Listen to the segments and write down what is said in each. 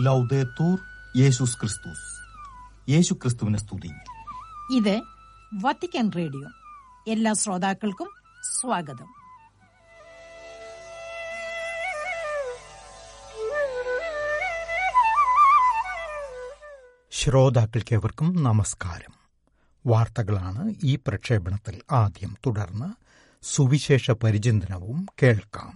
ലൗദേത്തൂർ യേശുസ് ക്രിസ്തുസ് യേശു ക്രിസ്തുവിനെ സ്തുതി ഇത് വത്തിക്കാൻ റേഡിയോ എല്ലാ ശ്രോതാക്കൾക്കും സ്വാഗതം ശ്രോതാക്കൾക്കേവർക്കും നമസ്കാരം വാർത്തകളാണ് ഈ പ്രക്ഷേപണത്തിൽ ആദ്യം തുടർന്ന് സുവിശേഷ പരിചിന്തനവും കേൾക്കാം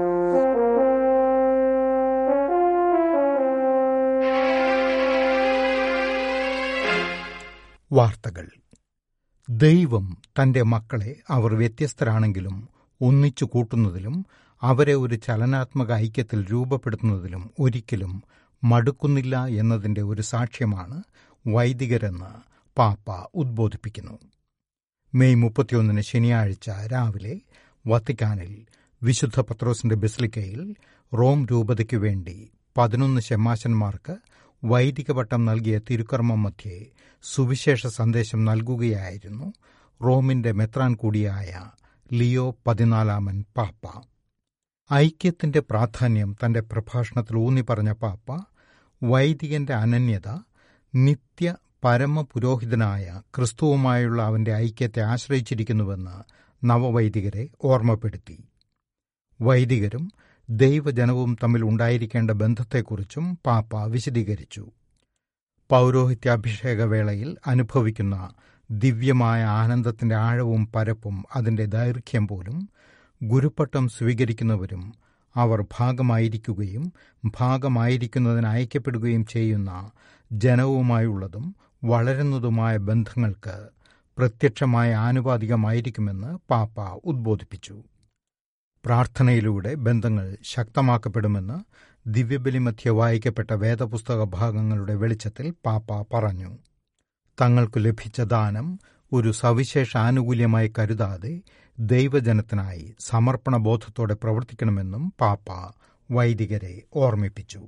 വാർത്തകൾ ദൈവം തന്റെ മക്കളെ അവർ വ്യത്യസ്തരാണെങ്കിലും ഒന്നിച്ചു കൂട്ടുന്നതിലും അവരെ ഒരു ചലനാത്മക ഐക്യത്തിൽ രൂപപ്പെടുത്തുന്നതിലും ഒരിക്കലും മടുക്കുന്നില്ല എന്നതിന്റെ ഒരു സാക്ഷ്യമാണ് വൈദികരെന്ന് പാപ്പ ഉദ്ബോധിപ്പിക്കുന്നു മെയ് മുപ്പത്തിയൊന്നിന് ശനിയാഴ്ച രാവിലെ വത്തിക്കാനിൽ വിശുദ്ധ പത്രോസിന്റെ ബസിലിക്കയിൽ റോം രൂപതയ്ക്കു വേണ്ടി പതിനൊന്ന് ശമാശന്മാർക്ക് വൈദിക പട്ടം നൽകിയ തിരുക്കർമ്മം മധ്യേ സുവിശേഷ സന്ദേശം നൽകുകയായിരുന്നു റോമിന്റെ മെത്രാൻ കൂടിയായ ലിയോ പതിനാലാമൻ പാപ്പ ഐക്യത്തിന്റെ പ്രാധാന്യം തന്റെ പ്രഭാഷണത്തിൽ ഊന്നി പറഞ്ഞ പാപ്പ വൈദികന്റെ അനന്യത നിത്യ പരമപുരോഹിതനായ ക്രിസ്തുവുമായുള്ള അവന്റെ ഐക്യത്തെ ആശ്രയിച്ചിരിക്കുന്നുവെന്ന് നവവൈദികരെ ഓർമ്മപ്പെടുത്തി വൈദികരും ദൈവജനവും തമ്മിൽ ഉണ്ടായിരിക്കേണ്ട ബന്ധത്തെക്കുറിച്ചും പാപ്പ വിശദീകരിച്ചു പൗരോഹിത്യാഭിഷേക വേളയിൽ അനുഭവിക്കുന്ന ദിവ്യമായ ആനന്ദത്തിന്റെ ആഴവും പരപ്പും അതിന്റെ ദൈർഘ്യം പോലും ഗുരുപ്പട്ടം സ്വീകരിക്കുന്നവരും അവർ ഭാഗമായിരിക്കുകയും ഭാഗമായിരിക്കുന്നതിന് അയക്കപ്പെടുകയും ചെയ്യുന്ന ജനവുമായുള്ളതും വളരുന്നതുമായ ബന്ധങ്ങൾക്ക് പ്രത്യക്ഷമായ ആനുപാതികമായിരിക്കുമെന്ന് പാപ്പ ഉദ്ബോധിപ്പിച്ചു പ്രാർത്ഥനയിലൂടെ ബന്ധങ്ങൾ ശക്തമാക്കപ്പെടുമെന്ന് ദിവ്യബലിമധ്യ വായിക്കപ്പെട്ട വേദപുസ്തക ഭാഗങ്ങളുടെ വെളിച്ചത്തിൽ പാപ്പ പറഞ്ഞു തങ്ങൾക്ക് ലഭിച്ച ദാനം ഒരു സവിശേഷ ആനുകൂല്യമായി കരുതാതെ ദൈവജനത്തിനായി സമർപ്പണബോധത്തോടെ പ്രവർത്തിക്കണമെന്നും പാപ്പ വൈദികരെ ഓർമ്മിപ്പിച്ചു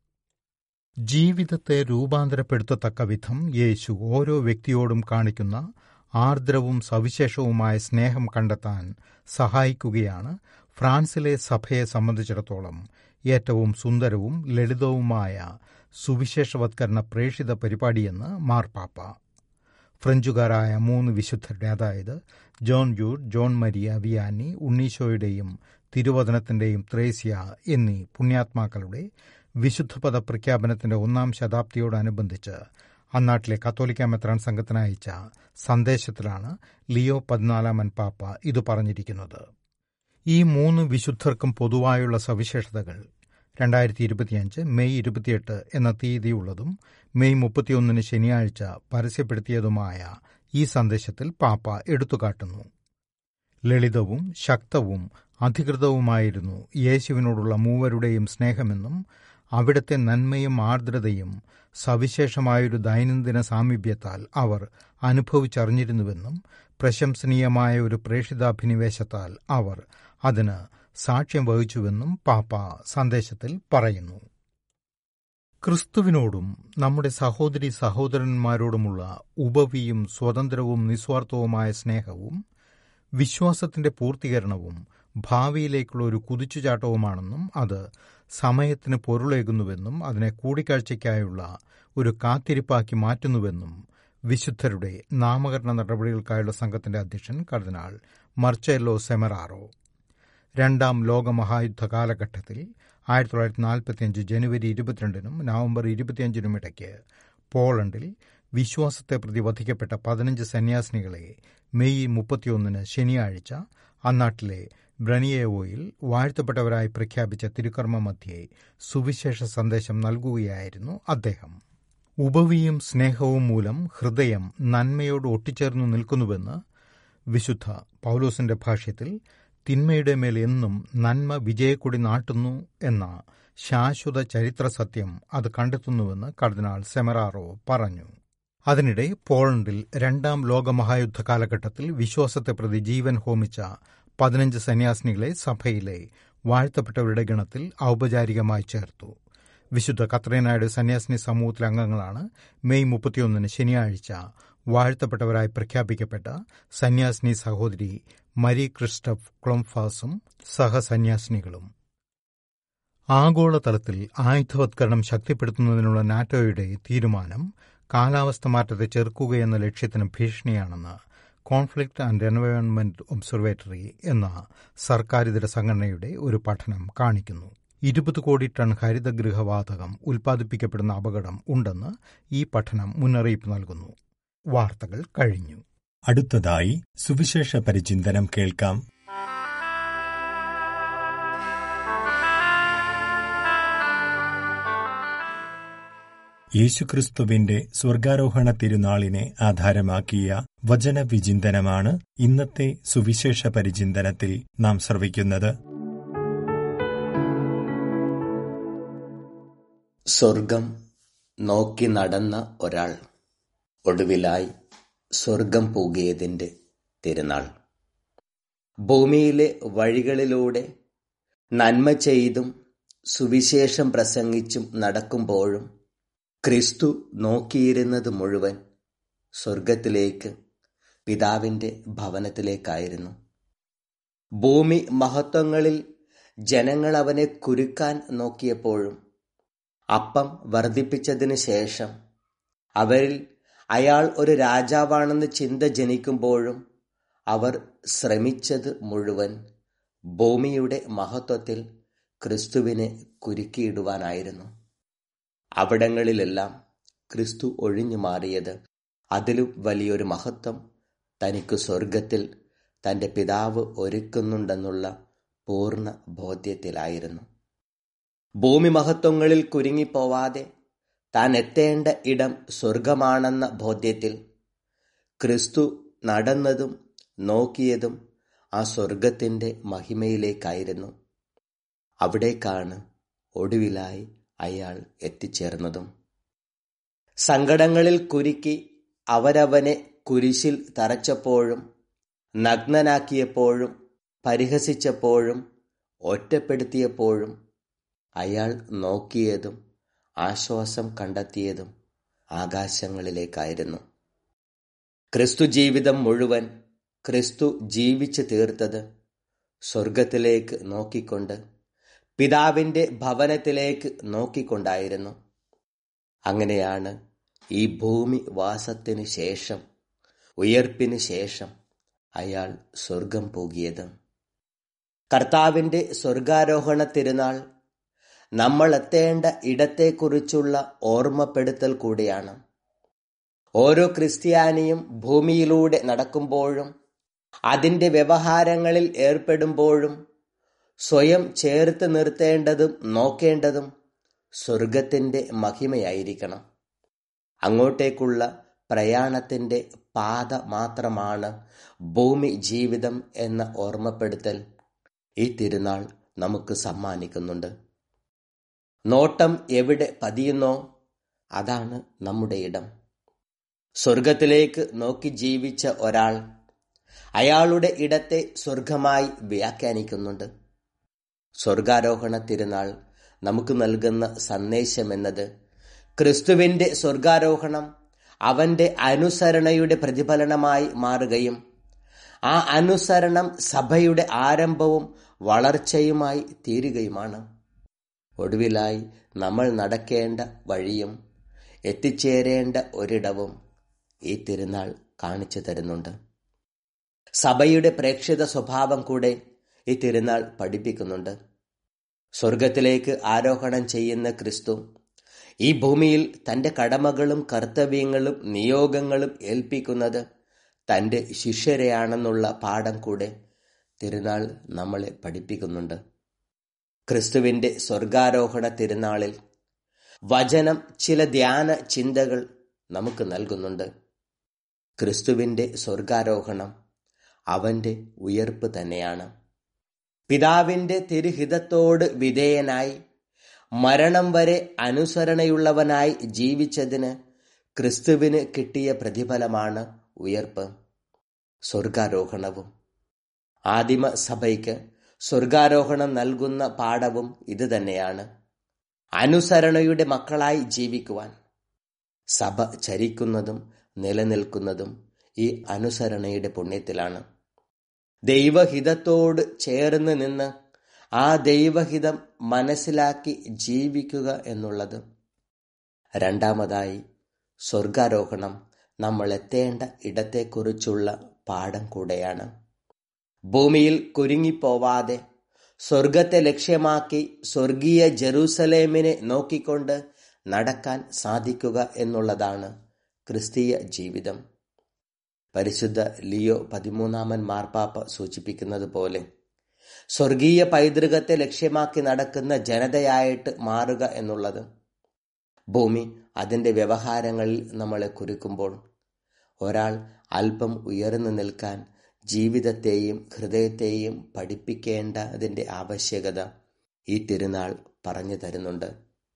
ജീവിതത്തെ രൂപാന്തരപ്പെടുത്തത്തക്ക വിധം യേശു ഓരോ വ്യക്തിയോടും കാണിക്കുന്ന ആർദ്രവും സവിശേഷവുമായ സ്നേഹം കണ്ടെത്താൻ സഹായിക്കുകയാണ് ഫ്രാൻസിലെ സഭയെ സംബന്ധിച്ചിടത്തോളം ഏറ്റവും സുന്ദരവും ലളിതവുമായ സുവിശേഷവത്കരണ പ്രേഷിത പരിപാടിയെന്ന് മാർപ്പാപ്പ ഫ്രഞ്ചുകാരായ മൂന്ന് വിശുദ്ധരുടെ അതായത് John Jude John Maria Vianney ഉണ്ണീശോയുടെയും തിരുവചനത്തിന്റെയും ത്രേസ്യ എന്നീ പുണ്യാത്മാക്കളുടെ വിശുദ്ധപദ പ്രഖ്യാപനത്തിന്റെ ഒന്നാം ശതാബ്ദിയോടനുബന്ധിച്ച് അന്നാട്ടിലെ കത്തോലിക്ക മെത്രാൻ സംഘത്തിന് അയച്ച സന്ദേശത്തിലാണ് ലിയോ പതിനാലാമൻ പാപ്പ ഇത് പറഞ്ഞിരിക്കുന്നത് ഈ മൂന്ന് വിശുദ്ധർക്കും പൊതുവായുള്ള സവിശേഷതകൾ രണ്ടായിരത്തി ഇരുപത്തിയഞ്ച് മെയ് ഇരുപത്തിയെട്ട് എന്ന തീയതിയുള്ളതും മെയ് മുപ്പത്തിയൊന്നിന് ശനിയാഴ്ച പരസ്യപ്പെടുത്തിയതുമായ ഈ സന്ദേശത്തിൽ പാപ്പ എടുത്തുകാട്ടുന്നു ലളിതവും ശക്തവും അധികൃതവുമായിരുന്നു യേശുവിനോടുള്ള മൂവരുടെയും സ്നേഹമെന്നും അവിടത്തെ നന്മയും ആർദ്രതയും സവിശേഷമായൊരു ദൈനംദിന സാമീപ്യത്താൽ അവർ അനുഭവിച്ചറിഞ്ഞിരുന്നുവെന്നും പ്രശംസനീയമായ ഒരു പ്രേഷിതാഭിനിവേശത്താൽ അവർ അതിന് സാക്ഷ്യം വഹിച്ചുവെന്നും പാപ്പ സന്ദേശത്തിൽ പറയുന്നു ക്രിസ്തുവിനോടും നമ്മുടെ സഹോദരി സഹോദരന്മാരോടുമുള്ള ഉപവിയും സ്വതന്ത്രവും നിസ്വാർത്ഥവുമായ സ്നേഹവും വിശ്വാസത്തിന്റെ പൂർത്തീകരണവും ഭാവിയിലേക്കുള്ള ഒരു കുതിച്ചുചാട്ടവുമാണെന്നും അത് സമയത്തിന് പൊരുളേകുന്നുവെന്നും അതിനെ കൂടിക്കാഴ്ചയ്ക്കായുള്ള ഒരു കാത്തിരിപ്പാക്കി മാറ്റുന്നുവെന്നും വിശുദ്ധരുടെ നാമകരണ നടപടികൾക്കായുള്ള സംഘത്തിന്റെ അധ്യക്ഷൻ കർദിനാൾ മർച്ചെല്ലോ സെമറാറോ രണ്ടാം ലോകമഹായുദ്ധ കാലഘട്ടത്തിൽ ആയിരത്തി തൊള്ളായിരത്തി നാൽപ്പത്തിയഞ്ച് ജനുവരി ഇരുപത്തിരണ്ടിനും നവംബർ ഇരുപത്തിയഞ്ചിനും ഇടയ്ക്ക് പോളണ്ടിൽ വിശ്വാസത്തെ പ്രതി വധിക്കപ്പെട്ട പതിനഞ്ച് സന്യാസിനികളെ മെയ് മുപ്പത്തിയൊന്നിന് ശനിയാഴ്ച അന്നാട്ടിലെ ബ്രനിയേവോയിൽ വാഴ്ത്തപ്പെട്ടവരായി പ്രഖ്യാപിച്ച തിരുക്കർമ്മ മധ്യേ സുവിശേഷ സന്ദേശം നൽകുകയായിരുന്നു അദ്ദേഹം ഉപവിയും സ്നേഹവും മൂലം ഹൃദയം നന്മയോട് ഒട്ടിച്ചേർന്നു നിൽക്കുന്നുവെന്ന് വിശുദ്ധ പൗലോസിന്റെ ഭാഷ്യത്തിൽ തിന്മയുടെ മേൽ എന്നും നന്മ വിജയക്കൊടി നാട്ടുന്നു എന്ന ശാശ്വത ചരിത്ര സത്യം അത് കണ്ടെത്തുന്നുവെന്ന് കർദിനാൾ സെമറാറോ പറഞ്ഞു അതിനിടെ പോളണ്ടിൽ രണ്ടാം ലോകമഹായുദ്ധ കാലഘട്ടത്തിൽ വിശ്വാസത്തെ പ്രതി ജീവൻ ഹോമിച്ച പതിനഞ്ച് സന്യാസിനികളെ സഭയിലെ വാഴ്ത്തപ്പെട്ടവരുടെ ഗണത്തിൽ ഔപചാരികമായി ചേർത്തു വിശുദ്ധ കത്രീനായുടെ സന്യാസിനി സമൂഹത്തിലെ അംഗങ്ങളാണ് മെയ് മുപ്പത്തിയൊന്നിന് ശനിയാഴ്ച വാഴ്ത്തപ്പെട്ടവരായി പ്രഖ്യാപിക്കപ്പെട്ട സന്യാസിനി സഹോദരി മരി ക്രിസ്റ്റഫ് ക്ലോംഫാസും സഹസന്യാസിനികളും ആഗോളതലത്തിൽ ആയുധവത്കരണം ശക്തിപ്പെടുത്തുന്നതിനുള്ള നാറ്റോയുടെ തീരുമാനം കാലാവസ്ഥ മാറ്റത്തെ ചെറുക്കുകയെന്ന ലക്ഷ്യത്തിന് ഭീഷണിയാണെന്ന് കോൺഫ്ലിക്റ്റ് ആൻഡ് എൻവയോൺമെന്റ് ഒബ്സർവേറ്ററി എന്ന സർക്കാരിതര സംഘടനയുടെ ഒരു പഠനം കാണിക്കുന്നു ഇരുപത് കോടി ടൺ ഹരിതഗൃഹവാതകം ഉൽപ്പാദിപ്പിക്കപ്പെടുന്ന അപകടം ഉണ്ടെന്ന് ഈ പഠനം മുന്നറിയിപ്പ് നൽകുന്നു വാർത്തകൾ കഴിഞ്ഞു അടുത്തതായി സുവിശേഷ പരിചിന്തനം കേൾക്കാം യേശുക്രിസ്തുവിന്റെ സ്വർഗാരോഹണ തിരുനാളിനെ ആധാരമാക്കിയ വചനവിചിന്തനമാണ് ഇന്നത്തെ സുവിശേഷ പരിചിന്തനത്തിൽ നാം ശ്രവിക്കുന്നത് സ്വർഗം നോക്കി നടന്ന ഒരാൾ ഒടുവിലായി സ്വർഗം പൂകിയതിന്റെ തിരുനാൾ ഭൂമിയിലെ വഴികളിലൂടെ നന്മ ചെയ്തും സുവിശേഷം പ്രസംഗിച്ചും നടക്കുമ്പോഴും ക്രിസ്തു നോക്കിയിരുന്നത് മുഴുവൻ സ്വർഗത്തിലേക്ക് പിതാവിന്റെ ഭവനത്തിലേക്കായിരുന്നു ഭൂമി മഹത്വങ്ങളിൽ ജനങ്ങൾ അവനെ കുരുക്കാൻ നോക്കിയപ്പോഴും അപ്പം വർദ്ധിപ്പിച്ചതിന് ശേഷം അവരിൽ അയാൾ ഒരു രാജാവാണെന്ന് ചിന്ത ജനിക്കുമ്പോഴും അവർ ശ്രമിച്ചത് മുഴുവൻ ഭൂമിയുടെ മഹത്വത്തിൽ ക്രിസ്തുവിനെ കുരുക്കിയിടുവാനായിരുന്നു അവിടങ്ങളിലെല്ലാം ക്രിസ്തു ഒഴിഞ്ഞു മാറിയത് അതിലും വലിയൊരു മഹത്വം തനിക്ക് സ്വർഗത്തിൽ തന്റെ പിതാവ് ഒരുക്കുന്നുണ്ടെന്നുള്ള പൂർണ്ണ ബോധ്യത്തിലായിരുന്നു ഭൂമി മഹത്വങ്ങളിൽ കുരുങ്ങിപ്പോവാതെ താൻ എത്തേണ്ട ഇടം സ്വർഗമാണെന്ന ബോധ്യത്തിൽ ക്രിസ്തു നടന്നതും നോക്കിയതും ആ സ്വർഗത്തിന്റെ മഹിമയിലേക്കായിരുന്നു അവിടേക്കാണ് ഒടുവിലായി അയാൾ എത്തിച്ചേർന്നതും സങ്കടങ്ങളിൽ കുരുക്കി അവരവനെ കുരിശിൽ തറച്ചപ്പോഴും നഗ്നനാക്കിയപ്പോഴും പരിഹസിച്ചപ്പോഴും ഒറ്റപ്പെടുത്തിയപ്പോഴും അയാൾ നോക്കിയതും ആശ്വാസം കണ്ടെത്തിയതും ആകാശങ്ങളിലേക്കായിരുന്നു ക്രിസ്തു ജീവിതം മുഴുവൻ ക്രിസ്തു ജീവിച്ചു തീർത്തത് സ്വർഗത്തിലേക്ക് നോക്കിക്കൊണ്ട് പിതാവിന്റെ ഭവനത്തിലേക്ക് നോക്കിക്കൊണ്ടായിരുന്നു അങ്ങനെയാണ് ഈ ഭൂമി വാസത്തിന് ശേഷം ഉയർപ്പിന് ശേഷം അയാൾ സ്വർഗം പോകിയത് കർത്താവിന്റെ സ്വർഗാരോഹണ തിരുനാൾ നമ്മൾ എത്തേണ്ട ഇടത്തെക്കുറിച്ചുള്ള ഓർമ്മപ്പെടുത്തൽ കൂടിയാണ് ഓരോ ക്രിസ്ത്യാനിയും ഭൂമിയിലൂടെ നടക്കുമ്പോഴും അതിന്റെ വ്യവഹാരങ്ങളിൽ ഏർപ്പെടുമ്പോഴും സ്വയം ചേർത്ത് നിർത്തേണ്ടതും നോക്കേണ്ടതും സ്വർഗത്തിന്റെ മഹിമയായിരിക്കണം അങ്ങോട്ടേക്കുള്ള പ്രയാണത്തിന്റെ പാത മാത്രമാണ് ഭൂമി ജീവിതം എന്ന ഓർമ്മപ്പെടുത്തൽ ഈ തിരുനാൾ നമുക്ക് സമ്മാനിക്കുന്നുണ്ട് നോട്ടം എവിടെ പതിയുന്നോ അതാണ് നമ്മുടെ ഇടം സ്വർഗത്തിലേക്ക് നോക്കി ജീവിച്ച ഒരാൾ അയാളുടെ ഇടത്തെ സ്വർഗമായി വ്യാഖ്യാനിക്കുന്നുണ്ട് സ്വർഗാരോഹണ തിരുനാൾ നമുക്ക് നൽകുന്ന സന്ദേശമെന്നത് ക്രിസ്തുവിന്റെ സ്വർഗാരോഹണം അവന്റെ അനുസരണയുടെ പ്രതിഫലനമായി മാറുകയും ആ അനുസരണം സഭയുടെ ആരംഭവും വളർച്ചയുമായി തീരുകയുമാണ് ഒടുവിലായി നമ്മൾ നടക്കേണ്ട വഴിയും എത്തിച്ചേരേണ്ട ഒരിടവും ഈ തിരുനാൾ കാണിച്ചു തരുന്നുണ്ട് സഭയുടെ പ്രേക്ഷിത സ്വഭാവം കൂടെ ഈ തിരുനാൾ പഠിപ്പിക്കുന്നുണ്ട് സ്വർഗത്തിലേക്ക് ആരോഹണം ചെയ്യുന്ന ക്രിസ്തു ഈ ഭൂമിയിൽ തന്റെ കടമകളും കർത്തവ്യങ്ങളും നിയോഗങ്ങളും ഏൽപ്പിക്കുന്നത് തന്റെ ശിഷ്യരെയാണെന്നുള്ള പാഠം കൂടെ തിരുനാൾ നമ്മളെ പഠിപ്പിക്കുന്നുണ്ട് ക്രിസ്തുവിന്റെ സ്വർഗാരോഹണ തിരുനാളിൽ വചനം ചില ധ്യാന ചിന്തകൾ നമുക്ക് നൽകുന്നുണ്ട് ക്രിസ്തുവിന്റെ സ്വർഗാരോഹണം അവന്റെ ഉയർപ്പ് തന്നെയാണ് പിതാവിന്റെ തിരുഹിതത്തോട് വിധേയനായി മരണം വരെ അനുസരണയുള്ളവനായി ജീവിച്ചതിന് ക്രിസ്തുവിന് കിട്ടിയ പ്രതിഫലമാണ് ഉയർപ്പ് സ്വർഗാരോഹണവും ആദിമ സഭയ്ക്ക് സ്വർഗാരോഹണം നൽകുന്ന പാഠവും ഇത് തന്നെയാണ് അനുസരണയുടെ മക്കളായി ജീവിക്കുവാൻ സഭ ചരിക്കുന്നതും നിലനിൽക്കുന്നതും ഈ അനുസരണയുടെ പുണ്യത്തിലാണ് ദൈവഹിതത്തോട് ചേർന്ന് നിന്ന് ആ ദൈവഹിതം മനസ്സിലാക്കി ജീവിക്കുക എന്നുള്ളത് രണ്ടാമതായി സ്വർഗാരോഹണം നമ്മൾ എത്തേണ്ട ഇടത്തെക്കുറിച്ചുള്ള പാഠം കൂടെയാണ് ഭൂമിയിൽ കുരുങ്ങിപ്പോവാതെ സ്വർഗത്തെ ലക്ഷ്യമാക്കി സ്വർഗീയ ജെറൂസലേമിനെ നോക്കിക്കൊണ്ട് നടക്കാൻ സാധിക്കുക എന്നുള്ളതാണ് ക്രിസ്തീയ ജീവിതം പരിശുദ്ധ ലിയോ പതിമൂന്നാമൻ മാർപ്പാപ്പ സൂചിപ്പിക്കുന്നത് പോലെ സ്വർഗീയ പൈതൃകത്തെ ലക്ഷ്യമാക്കി നടക്കുന്ന ജനതയായിട്ട് മാറുക എന്നുള്ളത് ഭൂമി അതിൻ്റെ വ്യവഹാരങ്ങളിൽ നമ്മളെ കുരുക്കുമ്പോൾ ഒരാൾ അല്പം ഉയർന്നു നിൽക്കാൻ ജീവിതത്തെയും ഹൃദയത്തെയും പഠിപ്പിക്കേണ്ടതിൻ്റെ ആവശ്യകത ഈ തിരുനാൾ പറഞ്ഞു തരുന്നുണ്ട്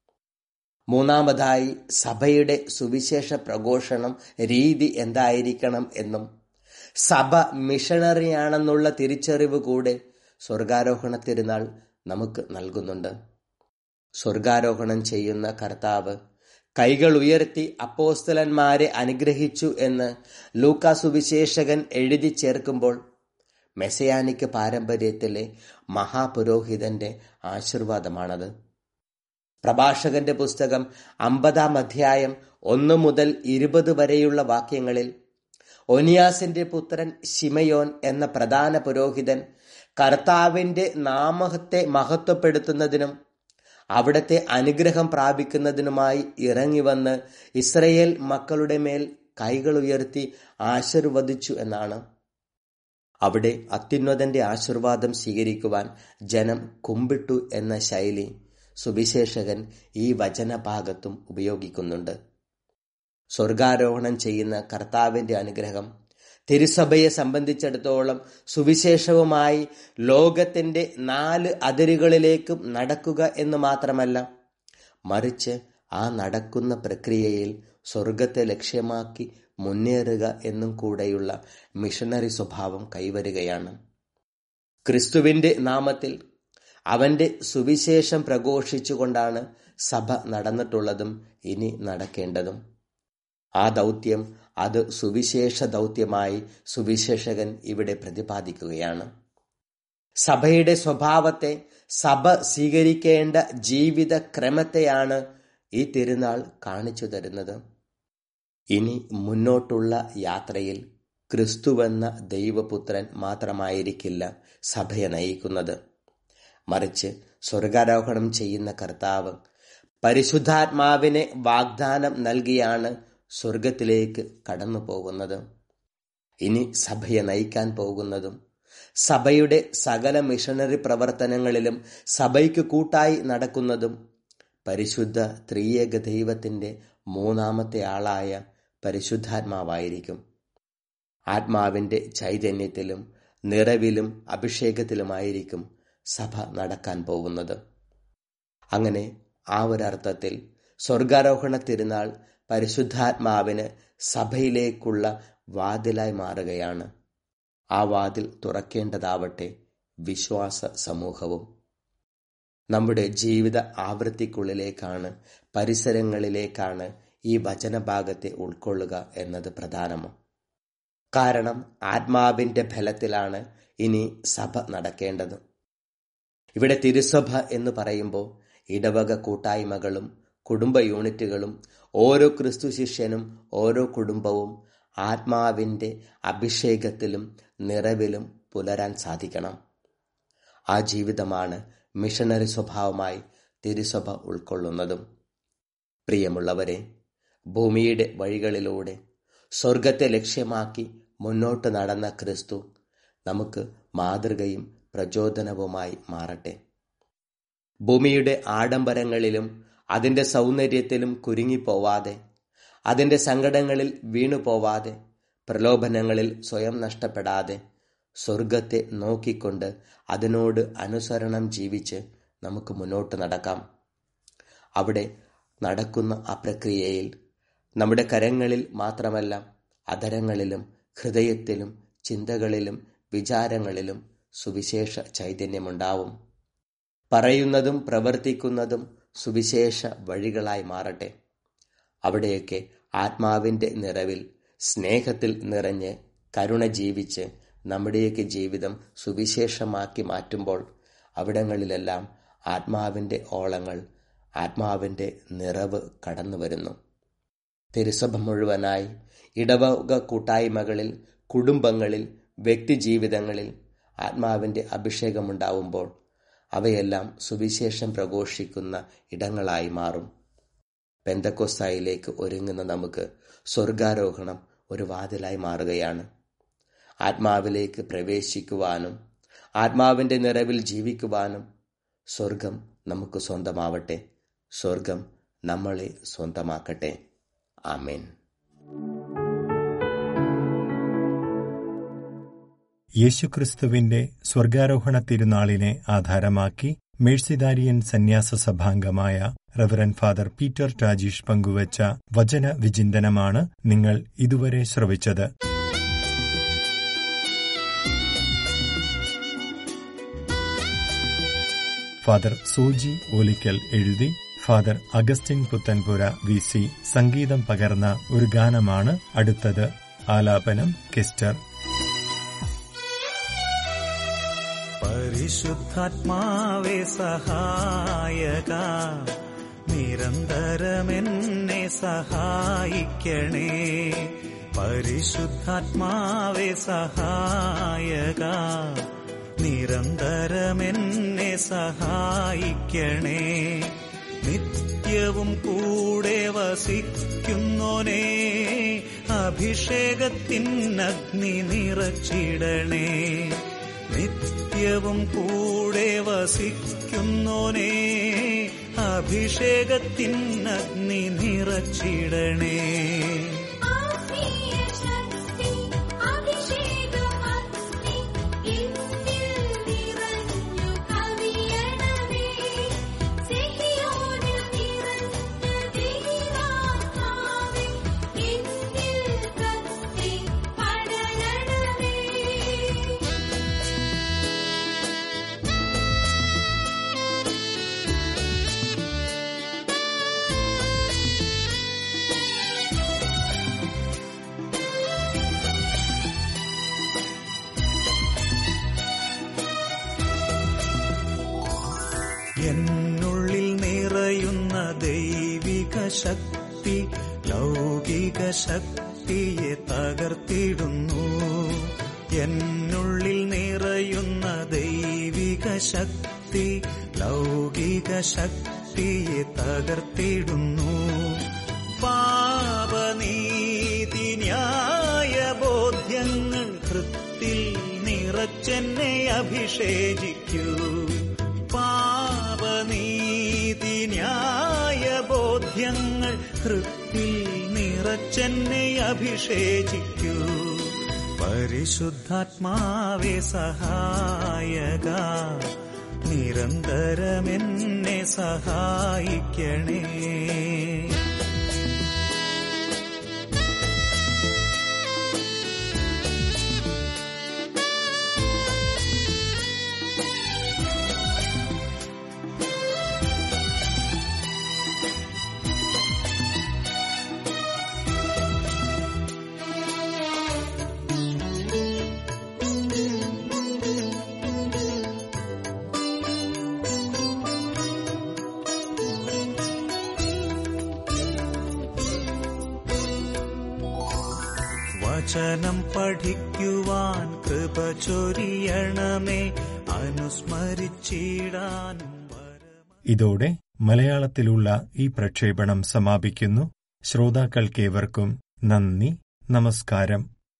മൂന്നാമതായി സഭയുടെ സുവിശേഷ പ്രഘോഷണം രീതി എന്തായിരിക്കണം എന്നും സഭ മിഷണറിയാണെന്നുള്ള തിരിച്ചറിവ് കൂടെ സ്വർഗാരോഹണ തിരുനാൾ നമുക്ക് നൽകുന്നുണ്ട് സ്വർഗാരോഹണം ചെയ്യുന്ന കർത്താവ് കൈകൾ ഉയർത്തി അപ്പോസ്തലന്മാരെ അനുഗ്രഹിച്ചു എന്ന് ലൂക്കാ സുവിശേഷകൻ എഴുതി ചേർക്കുമ്പോൾ മെസയാനിക്ക് പാരമ്പര്യത്തിലെ മഹാപുരോഹിതന്റെ ആശീർവാദമാണത് പ്രഭാഷകന്റെ പുസ്തകം അമ്പതാം അധ്യായം ഒന്ന് മുതൽ ഇരുപത് വരെയുള്ള വാക്യങ്ങളിൽ ഒനിയാസിന്റെ പുത്രൻ ശിമയോൻ എന്ന പ്രധാന പുരോഹിതൻ കർത്താവിന്റെ നാമത്തെ മഹത്വപ്പെടുത്തുന്നതിനും അവിടത്തെ അനുഗ്രഹം പ്രാപിക്കുന്നതിനുമായി ഇറങ്ങി വന്ന് ഇസ്രയേൽ മക്കളുടെ മേൽ കൈകൾ ഉയർത്തി ആശീർവദിച്ചു എന്നാണ് അവിടെ അത്യുന്നതന്റെ ആശീർവാദം സ്വീകരിക്കുവാൻ ജനം കുമ്പിട്ടു എന്ന ശൈലി സുവിശേഷകൻ ഈ വചനഭാഗത്തും ഉപയോഗിക്കുന്നുണ്ട് സ്വർഗാരോഹണം ചെയ്യുന്ന കർത്താവിന്റെ അനുഗ്രഹം തിരുസഭയെ സംബന്ധിച്ചിടത്തോളം സുവിശേഷവുമായി ലോകത്തിന്റെ നാല് അതിരുകളിലേക്കും നടക്കുക എന്ന് മാത്രമല്ല മറിച്ച് ആ നടക്കുന്ന പ്രക്രിയയിൽ സ്വർഗത്തെ ലക്ഷ്യമാക്കി മുന്നേറുക എന്നും കൂടെയുള്ള മിഷണറി സ്വഭാവം കൈവരുകയാണ് ക്രിസ്തുവിന്റെ നാമത്തിൽ അവന്റെ സുവിശേഷം പ്രഘോഷിച്ചുകൊണ്ടാണ് സഭ നടന്നിട്ടുള്ളതും ഇനി നടക്കേണ്ടതും ആ ദൗത്യം അത് സുവിശേഷ ദൗത്യമായി സുവിശേഷകൻ ഇവിടെ പ്രതിപാദിക്കുകയാണ് സഭയുടെ സ്വഭാവത്തെ സഭ സ്വീകരിക്കേണ്ട ജീവിത ക്രമത്തെയാണ് ഈ തിരുനാൾ കാണിച്ചു തരുന്നത് ഇനി മുന്നോട്ടുള്ള യാത്രയിൽ ക്രിസ്തുവെന്ന ദൈവപുത്രൻ മാത്രമായിരിക്കില്ല സഭയെ നയിക്കുന്നത് മറിച്ച് സ്വർഗാരോഹണം ചെയ്യുന്ന കർത്താവ് പരിശുദ്ധാത്മാവിനെ വാഗ്ദാനം നൽകിയാണ് സ്വർഗത്തിലേക്ക് കടന്നു പോകുന്നത് ഇനി സഭയെ നയിക്കാൻ പോകുന്നതും സഭയുടെ സകല മിഷണറി പ്രവർത്തനങ്ങളിലും സഭയ്ക്ക് കൂട്ടായി നടക്കുന്നതും പരിശുദ്ധ ത്രിയേക ദൈവത്തിന്റെ മൂന്നാമത്തെ ആളായ പരിശുദ്ധാത്മാവായിരിക്കും ആത്മാവിന്റെ ചൈതന്യത്തിലും നിറവിലും അഭിഷേകത്തിലുമായിരിക്കും സഭ നടക്കാൻ പോകുന്നത് അങ്ങനെ ആ ഒരർത്ഥത്തിൽ സ്വർഗാരോഹണ തിരുനാൾ പരിശുദ്ധാത്മാവിന് സഭയിലേക്കുള്ള വാതിലായി മാറുകയാണ് ആ വാതിൽ തുറക്കേണ്ടതാവട്ടെ വിശ്വാസ സമൂഹവും നമ്മുടെ ജീവിത ആവൃത്തിക്കുള്ളിലേക്കാണ് പരിസരങ്ങളിലേക്കാണ് ഈ വചനഭാഗത്തെ ഉൾക്കൊള്ളുക എന്നത് പ്രധാനമോ കാരണം ആത്മാവിന്റെ ഫലത്തിലാണ് ഇനി സഭ നടക്കേണ്ടത് ഇവിടെ തിരുസഭ എന്ന് പറയുമ്പോൾ ഇടവക കൂട്ടായ്മകളും കുടുംബ യൂണിറ്റുകളും ഓരോ ക്രിസ്തു ശിഷ്യനും ഓരോ കുടുംബവും ആത്മാവിന്റെ അഭിഷേകത്തിലും നിറവിലും പുലരാൻ സാധിക്കണം ആ ജീവിതമാണ് മിഷണറി സ്വഭാവമായി തിരുസഭ ഉൾക്കൊള്ളുന്നതും പ്രിയമുള്ളവരെ ഭൂമിയുടെ വഴികളിലൂടെ സ്വർഗത്തെ ലക്ഷ്യമാക്കി മുന്നോട്ട് നടന്ന ക്രിസ്തു നമുക്ക് മാതൃകയും പ്രചോദനവുമായി മാറട്ടെ ഭൂമിയുടെ ആഡംബരങ്ങളിലും അതിന്റെ സൗന്ദര്യത്തിലും കുരുങ്ങിപ്പോവാതെ അതിന്റെ സങ്കടങ്ങളിൽ വീണുപോവാതെ പ്രലോഭനങ്ങളിൽ സ്വയം നഷ്ടപ്പെടാതെ സ്വർഗത്തെ നോക്കിക്കൊണ്ട് അതിനോട് അനുസരണം ജീവിച്ച് നമുക്ക് മുന്നോട്ട് നടക്കാം അവിടെ നടക്കുന്ന ആ പ്രക്രിയയിൽ നമ്മുടെ കരങ്ങളിൽ മാത്രമല്ല അധരങ്ങളിലും ഹൃദയത്തിലും ചിന്തകളിലും വിചാരങ്ങളിലും സുവിശേഷ ചൈതന്യമുണ്ടാവും പറയുന്നതും പ്രവർത്തിക്കുന്നതും സുവിശേഷ വഴികളായി മാറട്ടെ അവിടെയൊക്കെ ആത്മാവിന്റെ നിറവിൽ സ്നേഹത്തിൽ നിറഞ്ഞ് കരുണ ജീവിച്ച് നമ്മുടെയൊക്കെ ജീവിതം സുവിശേഷമാക്കി മാറ്റുമ്പോൾ അവിടങ്ങളിലെല്ലാം ആത്മാവിൻ്റെ ഓളങ്ങൾ ആത്മാവിൻ്റെ നിറവ് കടന്നു വരുന്നു തിരുസഭ മുഴുവനായി ഇടവക കൂട്ടായ്മകളിൽ കുടുംബങ്ങളിൽ വ്യക്തിജീവിതങ്ങളിൽ ആത്മാവിൻ്റെ അഭിഷേകമുണ്ടാവുമ്പോൾ അവയെല്ലാം സുവിശേഷം പ്രഘോഷിക്കുന്ന ഇടങ്ങളായി മാറും പെന്തക്കോസ്തായിലേക്ക് ഒരുങ്ങുന്ന നമുക്ക് സ്വർഗാരോഹണം ഒരു വാതിലായി മാറുകയാണ് ആത്മാവിലേക്ക് പ്രവേശിക്കുവാനും ആത്മാവിൻ്റെ നിറവിൽ ജീവിക്കുവാനും സ്വർഗം നമുക്ക് സ്വന്തമാവട്ടെ സ്വർഗം നമ്മളെ സ്വന്തമാക്കട്ടെ ആമേൻ യേശുക്രിസ്തുവിന്റെ സ്വർഗാരോഹണ തിരുനാളിനെ ആധാരമാക്കി മേഴ്സിദാരിയൻ സന്യാസ സഭാംഗമായ റവറൻ ഫാദർ പീറ്റർ രാജീഷ് പങ്കുവച്ച വചന വിചിന്തനമാണ് നിങ്ങൾ ഇതുവരെ ശ്രവിച്ചത് ഫാദർ സൂജി ഓലിക്കൽ എഴുതി father Augustine Puthenpura V C സംഗീതം പകർന്ന ഒരു ഗാനമാണ് അടുത്തത് ആലാപനം കെസ്റ്റർ പരിശുദ്ധാത്മാവേ സഹായക നിരന്തരമെന്നെ സഹായിക്കണേ പരിശുദ്ധാത്മാവേ സഹായക നിരന്തരമെന്നെ സഹായിക്കണേ നിത്യവും കൂടെ വസിക്കുന്നോനേ അഭിഷേകത്തിനഗ്നി നിറച്ചിടണേ നിത്യവും കൂടെ വസിക്കുന്നോനേ അഭിഷേകത്തിനഗ്നി നിറച്ചിടണേ ആത്മീയ ശക്തി അഭിഷേകമഗ്നി എന്നിൽ നിറഞ്ഞു കവിയണമേ സിഹിയോനിൽ നിറഞ്ഞ ദൈവാത്മാവേ എന്നിൽ കത്തി പടരണമേ എന്നുള്ളിൽ നിറയുന്ന ദൈവിക ശക്തി ലൗകിക ശക്തിയെ തകർത്തിടുന്നു എന്നുള്ളിൽ നിറയുന്ന ദൈവിക ശക്തി ലൗകിക ശക്തിയെ തകർത്തിടുന്നു പാപനീതി ന്യായ ബോധ്യങ്ങൾ കൃത്തിൽ നിറച്ചെന്നെ അഭിഷേചിക്കൂ പാപനീതി ന്യായ ബോധ്യങ്ങൾ കൃത്തിൽ നിറച്ചെന്നെ അഭിഷേചിക്കൂ പരിശുദ്ധാത്മാവേ സഹായക നിരന്തരമെന്നെ സഹായിക്കണേ വചനം പഠിക്കുവാൻ കൃപ ചൊരിയണമേ അനുസ്മരിച്ചിടാനും വരമ ഇതോടെ മലയാളത്തിലുള്ള ഈ പ്രക്ഷേപണം സമാപിക്കുന്നു ശ്രോതാക്കൾക്കേവർക്കും നന്ദി നമസ്കാരം